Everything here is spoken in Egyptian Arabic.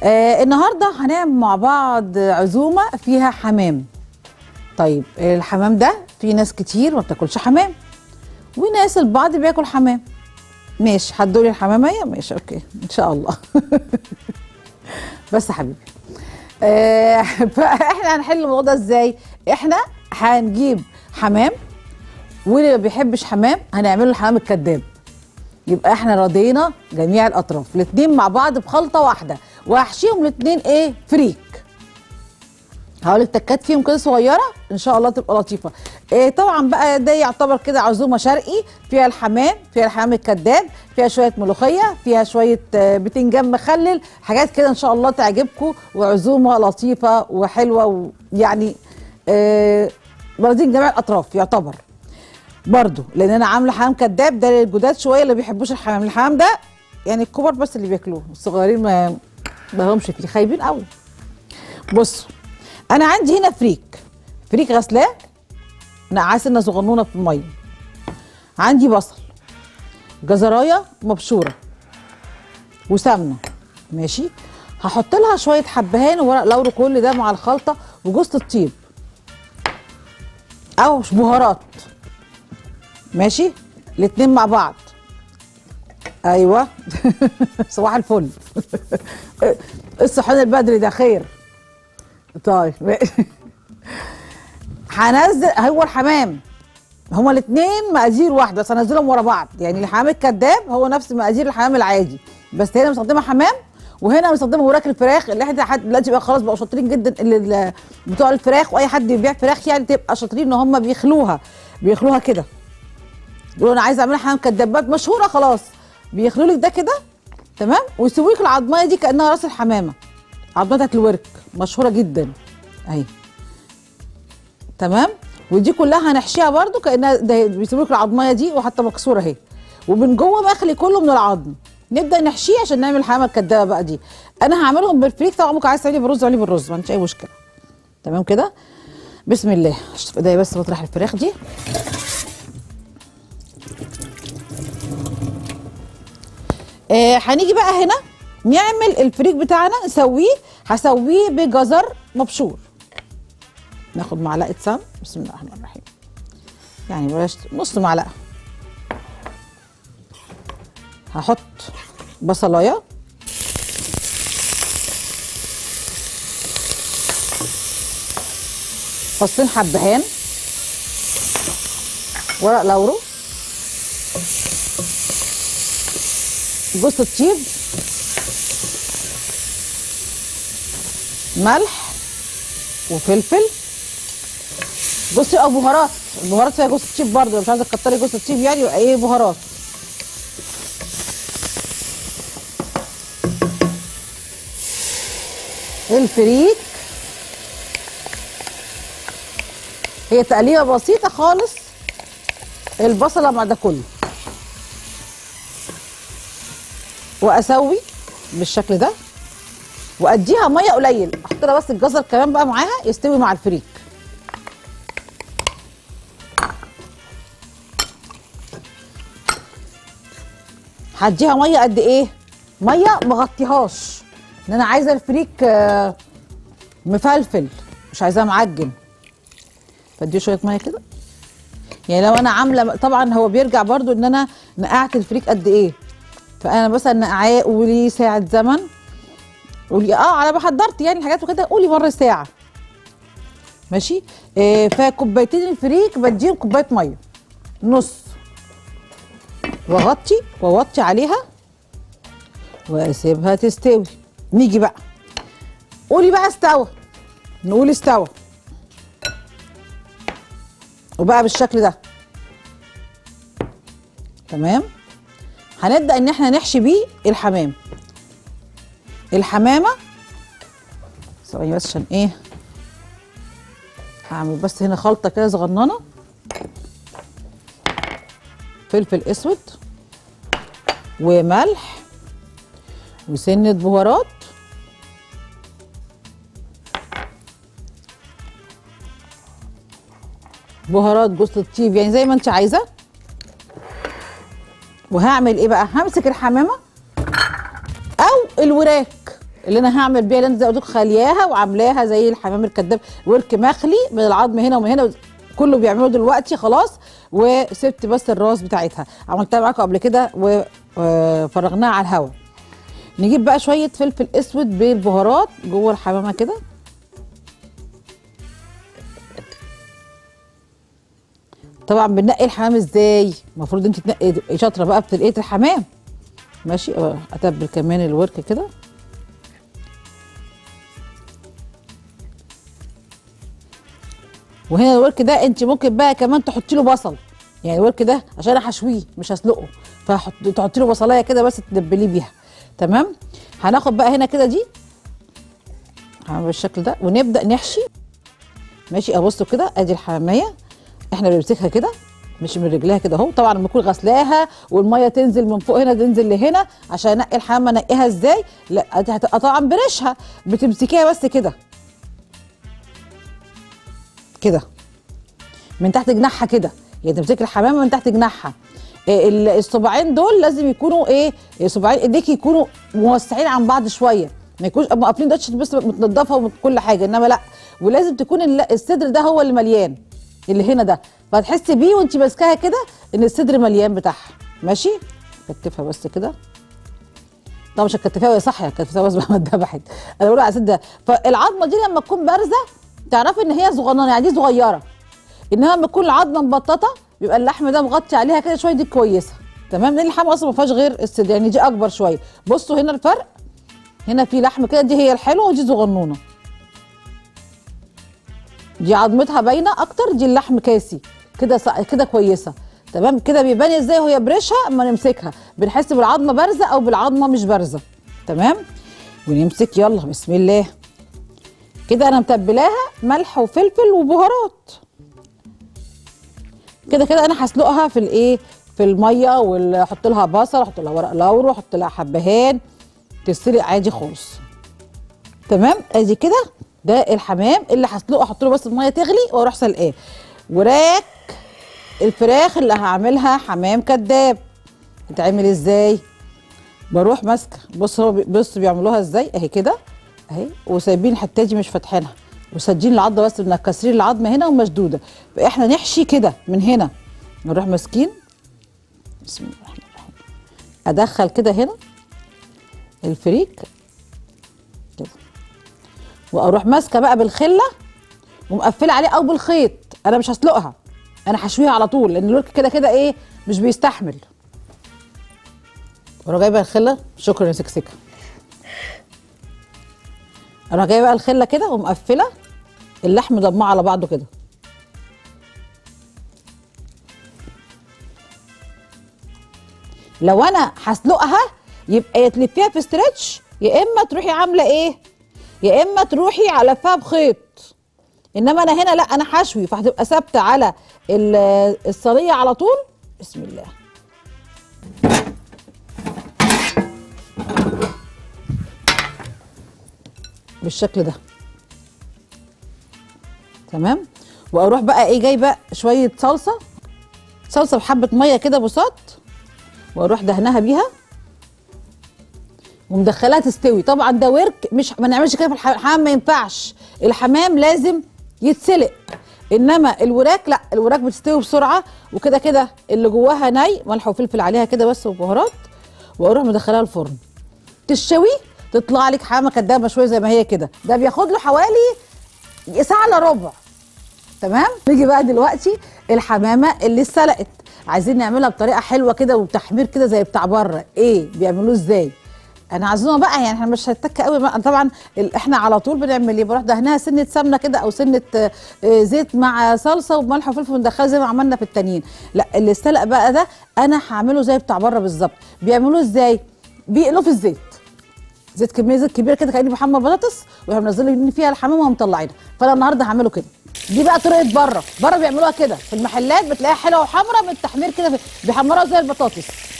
آه النهارده هنعمل مع بعض عزومه فيها حمام طيب الحمام ده في ناس كتير ما بتاكلش حمام وناس البعض بياكل حمام ماشي هتدوري الحماميه ماشي اوكي ان شاء الله بس يا حبيبي آه فاحنا هنحل الموضوع ده ازاي احنا هنجيب حمام واللي ما بيحبش حمام هنعمله الحمام الكذاب يبقى احنا رضينا جميع الاطراف الاثنين مع بعض بخلطه واحده وهحشيهم الاثنين ايه فريك هقول لك تكات فيهم كده صغيره ان شاء الله تبقى لطيفه إيه طبعا بقى ده يعتبر كده عزومه شرقي فيها الحمام فيها الحمام الكذاب فيها شويه ملوخيه فيها شويه آه، بتنجان مخلل حاجات كده ان شاء الله تعجبكم وعزومه لطيفه وحلوه ويعني آه راضين جميع الاطراف يعتبر برضو لان انا عامله حمام كذاب ده للجداد شويه اللي بيحبوش الحمام الحمام ده يعني الكبار بس اللي بياكلوه الصغيرين ما ما لهمش فيه خايبين قوي بصوا انا عندي هنا فريك فريك غسلاه نقعاه سنه صغنونه في الميه عندي بصل جزرايه مبشوره وسمنه ماشي هحط لها شويه حبهان وورق لورو كل ده مع الخلطه وجوز الطيب او بهارات ماشي الاتنين مع بعض ايوه صباح الفل الصحيان البدري ده خير طيب ماشي. هنزل هو الحمام هما الاثنين مقادير واحده بس هنزلهم ورا بعض يعني الحمام الكذاب هو نفس مقادير الحمام العادي بس هنا مستخدمه حمام وهنا مستخدمه وراك الفراخ اللي احنا لحد دلوقتي بقى خلاص بقوا شاطرين جدا اللي ال- بتوع الفراخ واي حد بيبيع فراخ يعني تبقى شاطرين ان هم بيخلوها بيخلوها كده يقولوا انا عايز اعملها حمام كدابات مشهوره خلاص بيخلوا لك ده كده تمام ويسووا لك العضمايه دي كانها راس الحمامه عضمه بتاعت الورك مشهوره جدا اهي تمام ودي كلها هنحشيها برده كانها ده بيسيبوا لك العضمايه دي وحتى مكسوره اهي ومن جوه مخلي كله من العظم نبدا نحشيه عشان نعمل الحمامه الكدابه بقى دي انا هعملهم بالفريك طبعا ممكن عايز تعملي بالرز اعملي بالرز ما عنديش اي مشكله تمام كده بسم الله اشوف ايديا بس بطرح الفراخ دي آه هنيجي بقى هنا نعمل الفريك بتاعنا نسويه هسويه بجزر مبشور ناخد معلقه سمن بسم الله الرحمن الرحيم يعني بلاش نص معلقه هحط بصلايه فصين حبهان ورق لورو جوز الطيب ملح وفلفل بصي اه بهارات البهارات فيها جوز الطيب برضه مش عايزه تكتري جوز الطيب يعني يبقى ايه بهارات الفريك هي تقليبه بسيطه خالص البصله مع ده كله واسوي بالشكل ده واديها ميه قليل احط لها بس الجزر كمان بقى معاها يستوي مع الفريك هديها ميه قد ايه ميه مغطيهاش ان انا عايزه الفريك آه، مفلفل مش عايزاه معجن فاديه شويه ميه كده يعني لو انا عامله طبعا هو بيرجع برضو ان انا نقعت الفريك قد ايه فانا مثلا نقعاه قولي ساعه زمن قولي اه على ما حضرت يعني الحاجات وكده قولي مره ساعه ماشي آه فكوبايتين الفريك بديهم كوبايه ميه نص واغطي واوطي عليها واسيبها تستوي نيجي بقى قولي بقى استوى نقول استوى وبقى بالشكل ده تمام هنبدا ان احنا نحشي بيه الحمام الحمامه ثواني بس عشان ايه هعمل بس هنا خلطه كده صغننه فلفل اسود وملح وسنه بهارات بهارات جوز الطيب يعني زي ما انت عايزه وهعمل ايه بقى همسك الحمامه او الوراك اللي انا هعمل بيها اللي انا زي ما قلت لكم خالياها وعاملاها زي الحمام الكداب ورك مخلي من العظم هنا ومن هنا كله بيعملوه دلوقتي خلاص وسبت بس الراس بتاعتها عملتها معاكم قبل كده وفرغناها على الهواء نجيب بقى شويه فلفل اسود بالبهارات جوه الحمامه كده طبعا بننقي الحمام ازاي المفروض انت تنقي شاطره بقى في تنقيه الحمام ماشي اه، اتبل كمان الورك كده وهنا الورك ده انت ممكن بقى كمان تحطي له بصل يعني الورك ده عشان انا هشويه مش هسلقه فحط تحطي له بصلايه كده بس تدبليه بيها تمام هناخد بقى هنا كده دي هعمل بالشكل ده ونبدا نحشي ماشي ابصوا كده ادي الحماميه احنا بنمسكها كده مش من رجلها كده اهو طبعا لما اكون غسلاها والميه تنزل من فوق هنا تنزل لهنا عشان انقي الحمامه انقيها ازاي لا دي هتبقى طبعا بريشها بتمسكيها بس كده كده من تحت جناحها كده يعني تمسكي الحمامه من تحت جناحها إيه ال- الصباعين دول لازم يكونوا ايه صباعين ايديك يكونوا موسعين عن بعض شويه ما يكونوش قافلين داتش بس متنضفه وكل حاجه انما لا ولازم تكون ال- الصدر ده هو اللي مليان اللي هنا ده فهتحسي بيه وانت ماسكاها كده ان الصدر مليان بتاعها ماشي كتفها بس كده طبعا مش هتكتفيها وهي صح هتكتفيها بس ما اتذبحت انا بقول على الصدر ده فالعظمه دي لما تكون بارزه تعرفي ان هي صغننه يعني دي صغيره انما لما تكون العظمه مبططه بيبقى اللحم ده مغطي عليها كده شويه دي كويسه تمام لان اللحمه اصلا ما فيهاش غير الصدر يعني دي اكبر شويه بصوا هنا الفرق هنا في لحم كده دي هي الحلوه ودي صغنونه دي عظمتها باينه اكتر دي اللحم كاسي كده ص- كده كويسه تمام كده بيبان ازاي وهي بريشها اما نمسكها بنحس بالعظمه بارزه او بالعظمه مش بارزه تمام ونمسك يلا بسم الله كده انا متبلاها ملح وفلفل وبهارات كده كده انا هسلقها في الايه في الميه واحط لها بصل احط لها ورق لورو احط لها حبهان تتسلق عادي خالص تمام ادي كده ده الحمام اللي هسلقه احط له بس الميه تغلي واروح سلقاه وراك الفراخ اللي هعملها حمام كداب بتتعمل ازاي بروح ماسكه بص هو بي- بص بيعملوها ازاي اهي كده اهي وسايبين الحته دي مش فاتحينها وسادين العضه بس منكسرين العظمه هنا ومشدوده فاحنا نحشي كده من هنا نروح ماسكين بسم الله الرحمن الرحيم ادخل كده هنا الفريك كده واروح ماسكه بقى بالخله ومقفله عليه او بالخيط انا مش هسلقها انا هشويها على طول لان الورك كده كده ايه مش بيستحمل واروح جايبه الخله شكرا يا سكسكه اروح جايبه بقى الخله كده ومقفله اللحم ضماه على بعضه كده لو انا هسلقها يبقى يا تلفيها في ستريتش يا اما تروحي عامله ايه يا اما تروحي علفها بخيط انما انا هنا لا انا حشوي فهتبقى ثابته على ال- الصينيه على طول بسم الله بالشكل ده تمام واروح بقى ايه جايبه شويه صلصه صلصه بحبه ميه كده بساط واروح دهنها بيها ومدخلاها تستوي طبعا ده ورك مش ما نعملش كده في الح- الحمام ما ينفعش الحمام لازم يتسلق انما الوراك لا الوراك بتستوي بسرعه وكده كده اللي جواها ني ملح وفلفل عليها كده بس وبهارات واروح مدخلاها الفرن تشوي تطلع لك حمامه كدابه شويه زي ما هي كده ده بياخد له حوالي ساعه الا ربع تمام نيجي بقى دلوقتي الحمامه اللي اتسلقت عايزين نعملها بطريقه حلوه كده وتحمير كده زي بتاع بره ايه بيعملوه ازاي انا عازمه بقى يعني احنا مش هنتك قوي بقى طبعا ال- احنا على طول بنعمل ايه بروح دهنها سنه سمنه كده او سنه آه، آه، زيت مع صلصه وملح وفلفل وندخلها زي ما عملنا في التانيين لا اللي استلق بقى ده انا هعمله زي بتاع بره بالظبط بيعملوه ازاي بيقلوا في الزيت زيت كميه زيت كبيره كده كاني بحمر بطاطس ويروحوا منزلين فيها الحمامه ومطلعينها فانا النهارده هعمله كده دي بقى طريقه بره بره بيعملوها كده في المحلات بتلاقيها حلوه وحمراء من التحمير كده بيحمروها زي البطاطس